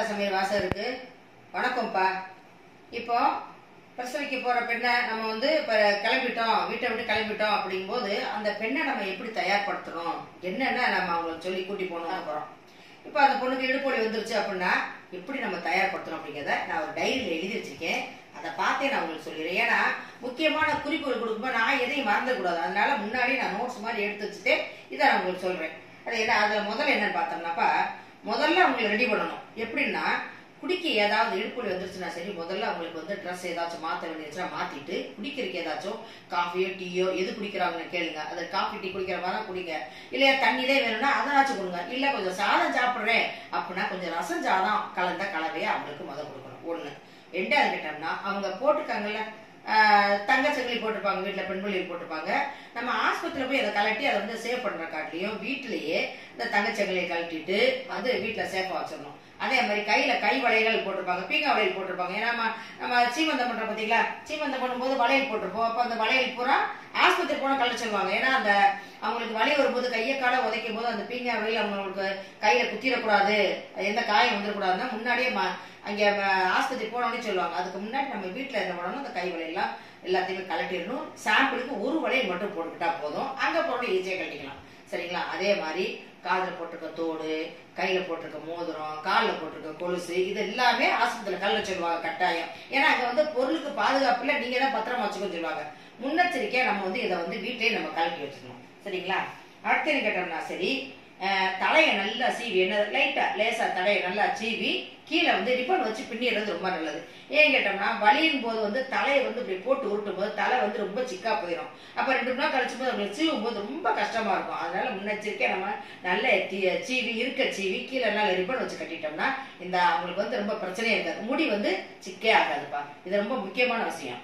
சமையல் வாசம் இருக்கு வணக்கம்ப்பா இப்போ பிரசவிக்க போற பெண்ணை நம்ம வந்து இப்ப கிளம்பிட்டோம் வீட்டை விட்டு கிளம்பிட்டோம் அப்படிங்கும்போது அந்த பெண்ணை நம்ம எப்படி தயார்படுத்தணும் என்னென்ன நம்ம அவங்களுக்கு சொல்லி கூட்டி போகணும் போறோம் இப்போ அந்த பொண்ணுக்கு இடுப்பொலி வந்துருச்சு அப்படின்னா எப்படி நம்ம தயார்படுத்தணும் அப்படிங்கிறத நான் ஒரு டைரியில் எழுதி வச்சிருக்கேன் அதை பார்த்தே நான் உங்களுக்கு சொல்லிடுறேன் ஏன்னா முக்கியமான குறிப்புகள் கொடுக்கும்போது நான் எதையும் மறந்துடக்கூடாது அதனால முன்னாடி நான் நோட்ஸ் மாதிரி எடுத்து வச்சுட்டு இதை நான் உங்களுக்கு சொல்றேன் அது என்ன அதில் முதல்ல என்னன்னு பார்த்தோம்னாப்பா முதல்ல அவங்களை ரெடி பண்ணணும் எப்படின்னா குடிக்க ஏதாவது இடுப்புல வந்துருச்சுன்னா சரி முதல்ல அவங்களுக்கு வந்து ட்ரெஸ் ஏதாச்சும் மாற்ற வேண்டியதுச்சுன்னா மாத்திட்டு குடிக்கிறதுக்கு ஏதாச்சும் காஃபியோ டீயோ எது குடிக்கிறாங்கன்னு கேளுங்க அது காஃபி டீ குடிக்கிற மாதிரி தான் குடிங்க இல்லையா தண்ணி தான் வேணும்னா அதனாச்சும் கொடுங்க இல்ல கொஞ்சம் சாதம் சாப்பிட்றேன் அப்படின்னா கொஞ்சம் ரசம் சாதம் கலந்த கலவையை அவங்களுக்கு முதல் கொடுக்கணும் ஒண்ணு ரெண்டாவது கேட்டோம்னா அவங்க போட்டிருக்காங்கல்ல ஆஹ் தங்க சங்கிலி போட்டிருப்பாங்க வீட்டில் பெண்புள்ளியில் போட்டிருப்பாங்க நம்ம ஆஸ்பத்திரியில் போய் அதை கலட்டி அதை வந்து சேவ் பண்ணுற காட்டிலையும் வீட்டிலேயே இந்த தங்கச்சங்கிலியை கழட்டிட்டு வந்து வீட்டில் சேஃபாக வச்சிடணும் அதே மாதிரி கையில கை வளையல்கள் போட்டிருப்பாங்க பீங்கா வளையல் போட்டிருப்பாங்க ஏன்னா நம்ம நம்ம சீமந்தம் பண்றோம் பாத்தீங்களா சீமந்தம் பண்ணும்போது வளையல் போட்டிருப்போம் அப்ப அந்த வளையல் பூரா ஆஸ்பத்திரி போனா கழிச்சு சொல்லுவாங்க ஏன்னா அந்த அவங்களுக்கு வலி வரும்போது கையை காலை உதைக்கும் போது அந்த பீங்கா வளையல் அவங்களுக்கு கையில குத்திடக்கூடாது எந்த காயம் வந்துடக்கூடாதுன்னா முன்னாடியே ம- அங்க ம- ஆஸ்பத்திரி போனோடனே சொல்லுவாங்க அதுக்கு முன்னாடி நம்ம வீட்டுல என்ன பண்ணணும் அந்த கை வளையல்லாம் எல்லாத்தையுமே கலட்டிடணும் சாம்பிளுக்கு ஒரு வளையல் மட்டும் போட்டுக்கிட்டா போதும் அங்க போன ஈஸியா கழட்டிக்கலாம் சரிங்களா அதே மாதிரி காதுல போட்டிருக்க தோடு கையில போட்டிருக்க மோதிரம் காலில் போட்டிருக்க கொலுசு இது எல்லாமே ஆஸ்பத்திரியில் கல்ல சொல்லுவாங்க கட்டாயம் ஏன்னா அங்க வந்து பொருளுக்கு பாதுகாப்புல நீங்க தான் பத்திரமா வச்சுக்கோன்னு சொல்லுவாங்க முன்னெச்சரிக்கையா நம்ம வந்து இதை வந்து வீட்லயே நம்ம கலட்டி வச்சுக்கணும் சரிங்களா அடுத்து என்ன கேட்டோம்னா சரி அஹ், தலையை நல்லா சீவி என்ன லைட்டா லேசா தலையை நல்லா சீவி கீழே வந்து ரிப்பன் வச்சு பின்னிடுறது ரொம்ப நல்லது ஏன் கேட்டோம்னா வலியின் போது வந்து தலையை வந்து இப்படி போட்டு உருட்டும் போது தலை வந்து ரொம்ப சிக்கா போயிடும் அப்ப ரெண்டு மணி நேரம் கழிச்சு போது அவங்களுக்கு சீவும் போது ரொம்ப கஷ்டமா இருக்கும் அதனால முன்னெச்சரிக்கையா நம்ம நல்ல தி- சீவி இருக்க சீவி கீழே நல்லா ரிப்பன் வச்சு கட்டிட்டோம்னா இந்த அவங்களுக்கு வந்து ரொம்ப பிரச்சனையே இருக்காது முடி வந்து சிக்கே ஆகாதுப்பா இது ரொம்ப முக்கியமான விஷயம்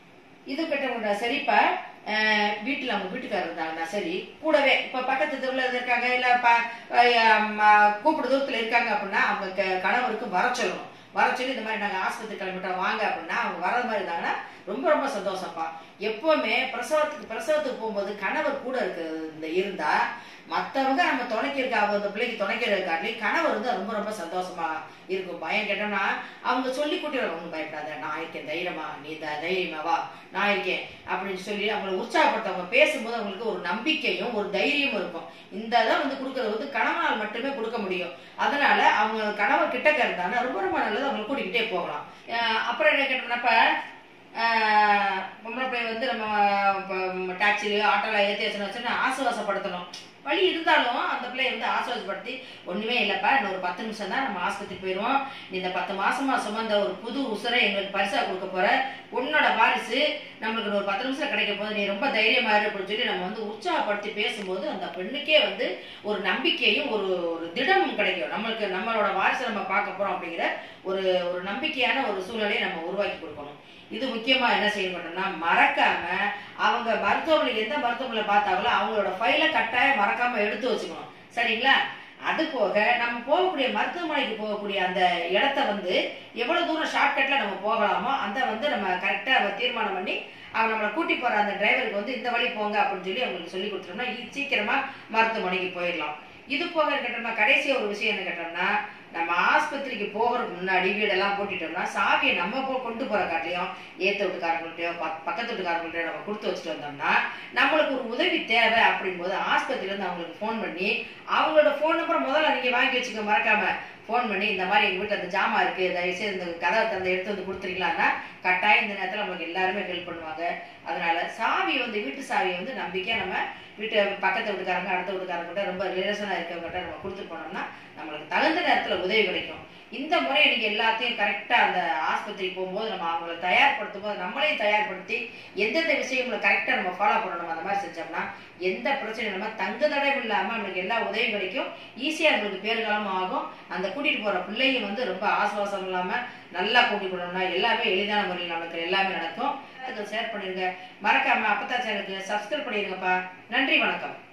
இது கிட்ட சரிப்பா அஹ், வீட்டுல அவங்க வீட்டுக்காரர் இருந்தாங்கன்னா சரி கூடவே இப்ப பக்கத்து தெருவில் இருக்காங்க இல்ல ப- அஹ், ம- கூப்பிடு தூரத்துல இருக்காங்க அப்படின்னா அவங்க க- கணவருக்கு வர சொல்லணும் வர சொல்லி இந்த மாதிரி நாங்க ஆஸ்பத்திரி கிளம்பிட்டோம் வாங்க அப்படின்னா அவங்க வர மாதிரி இருந்தாங்கன்னா ரொம்ப ரொம்ப சந்தோஷம்ப்பா எப்பவுமே பிரசவத்துக்கு பிரசவத்துக்கு போகும்போது கணவர் கூட இருக்கு இந்த இருந்தா மத்தவங்க நம்ம துணைக்கு இருக்க அவங்க அந்த பிள்ளைக்கு துணைக்கிறது காட்டி கணவர் வந்து ரொம்ப ரொம்ப சந்தோஷமா இருக்கும் பயம் கேட்டோம்னா அவங்க சொல்லி கூட்டிடுவாங்க ஒன்றும் பயப்படாத நான் இருக்கேன் தைரியமா நீ த தைரியமா வா நான் இருக்கேன் அப்படின்னு சொல்லி அவங்களை உற்சாகப்படுத்தவங்க பேசும்போது அவங்களுக்கு ஒரு நம்பிக்கையும் ஒரு தைரியமும் இருக்கும் இந்த இதை வந்து கொடுக்கறது வந்து கணவனால் மட்டுமே கொடுக்க முடியும் அதனால அவங்க கணவர் கிட்டக்க இருந்தாங்கன்னா ரொம்ப ரொம்ப நல்லது அவங்களை கூட்டிக்கிட்டே போகலாம் அஹ் அப்புறம் என்ன கேட்டோம்னாப்ப ஆஹ் பொம்பளை பிள்ளை வந்து நம்ம டாக்ஸிலையோ ஆட்டோல ஏற்றி வச்சுன்னு ஆசுவாசப்படுத்தணும் வழி இருந்தாலும் அந்த பிள்ளைய வந்து ஆசுவாசப்படுத்தி ஒண்ணுமே இல்லப்பா இன்னும் ஒரு பத்து நிமிஷம் தான் நம்ம ஆஸ்பத்திரி போயிடுவோம் நீ இந்த பத்து மாசமா சுமந்த ஒரு புது உசுரை எங்களுக்கு பரிசா கொடுக்க போற உன்னோட வாரிசு நம்மளுக்கு இன்னும் ஒரு பத்து நிமிஷம் கிடைக்க போது நீ ரொம்ப தைரியமா இரு அப்படின்னு சொல்லி நம்ம வந்து உற்சாகப்படுத்தி பேசும்போது அந்த பெண்ணுக்கே வந்து ஒரு நம்பிக்கையும் ஒரு ஒரு திடமும் கிடைக்கும் நம்மளுக்கு நம்மளோட வாரிசை நம்ம பார்க்க போறோம் அப்படிங்கிற ஒரு ஒரு நம்பிக்கையான ஒரு சூழ்நிலையை நம்ம உருவாக்கி கொடுக்கணும் இது முக்கியமா என்ன செய்யப்பட்டோம்னா மறக்காம அவங்க மருத்துவமனை எந்த மருத்துவமனை பார்த்தாங்களோ அவங்களோட ஃபைலை கட்டாயம் மறக்காம எடுத்து வச்சுக்கணும் சரிங்களா அது போக நம்ம போகக்கூடிய மருத்துவமனைக்கு போகக்கூடிய அந்த இடத்த வந்து எவ்வளவு தூரம் ஷார்ட்கட்ல நம்ம போகலாமோ அந்த வந்து நம்ம கரெக்டா தீர்மானம் பண்ணி அவன் நம்மளை கூட்டி போற அந்த டிரைவருக்கு வந்து இந்த வழி போங்க அப்படின்னு சொல்லி அவங்களுக்கு சொல்லி கொடுத்துட்டோம்னா இ- சீக்கிரமா மருத்துவமனைக்கு போயிடலாம் இது போக கேட்டோம்னா கடைசியா ஒரு விஷயம் என்ன கேட்டோம்னா நம்ம ஆஸ்பத்திரிக்கு போகிறதுக்கு முன்னாடி வீடெல்லாம் போட்டுட்டோம்னா சாவியை நம்ம போ கொண்டு போற காட்டிலையும் ஏத்த வீட்டுக்காரங்கள்ட்டயோ பக்- பக்கத்து வீட்டுக்காரங்கள்ட்டயோ நம்ம கொடுத்து வச்சுட்டு வந்தோம்னா நம்மளுக்கு ஒரு உதவி தேவை அப்படிங்கும்போது ஆஸ்பத்திரியில இருந்து அவங்களுக்கு ஃபோன் பண்ணி அவங்களோட ஃபோன் நம்பர் முதல்ல நீங்க வாங்கி வச்சுக்க மறக்காம ஃபோன் பண்ணி இந்த மாதிரி எங்க வீட்டுல அந்த ஜாமா இருக்கு தயவுசெய்து இந்த கதவை தந்த எடுத்து வந்து கொடுத்துறீங்களான்னா கட்டாயம் இந்த நேரத்துல நம்மளுக்கு எல்லாருமே ஹெல்ப் பண்ணுவாங்க அதனால சாவி வந்து வீட்டு சாவியை வந்து நம்பிக்கையா நம்ம வீட்டு பக்கத்து வீட்டுக்காரங்க அடுத்த வீட்டுக்காரங்கிட்ட ரொம்ப ரிலேஷனா இருக்கவங்ககிட்ட நம்ம கொடுத்துட்டு போனோம்னா நம்மளுக்கு தகுந்த நேரத்துல உதவி கிடைக்கும் இந்த முறையை நீங்க எல்லாத்தையும் கரெக்டா அந்த ஆஸ்பத்திரி போகும்போது நம்ம அவங்கள தயார்படுத்தும் போது நம்மளையும் தயார்படுத்தி எந்தெந்த விஷயங்களை கரெக்டா நம்ம ஃபாலோ பண்ணணும் அந்த மாதிரி செஞ்சோம்னா எந்த பிரச்சனையும் நம்ம தங்கு தடவை இல்லாம நம்மளுக்கு எல்லா உதவியும் கிடைக்கும் ஈஸியா நம்மளுக்கு பேறுகாலமும் ஆகும் அந்த கூட்டிட்டு போற பிள்ளையும் வந்து ரொம்ப ஆசுவாசம் இல்லாம நல்லா கூட்டிட்டு போனோம்னா எல்லாமே எளிதான முறையில் நமக்கு எல்லாமே நடக்கும் ஷேர் பண்ணிருங்க மறக்காம அப்பத்தா சேனலுக்கு சப்ஸ்கிரைப் பண்ணிருங்கப்பா நன்றி வணக்கம்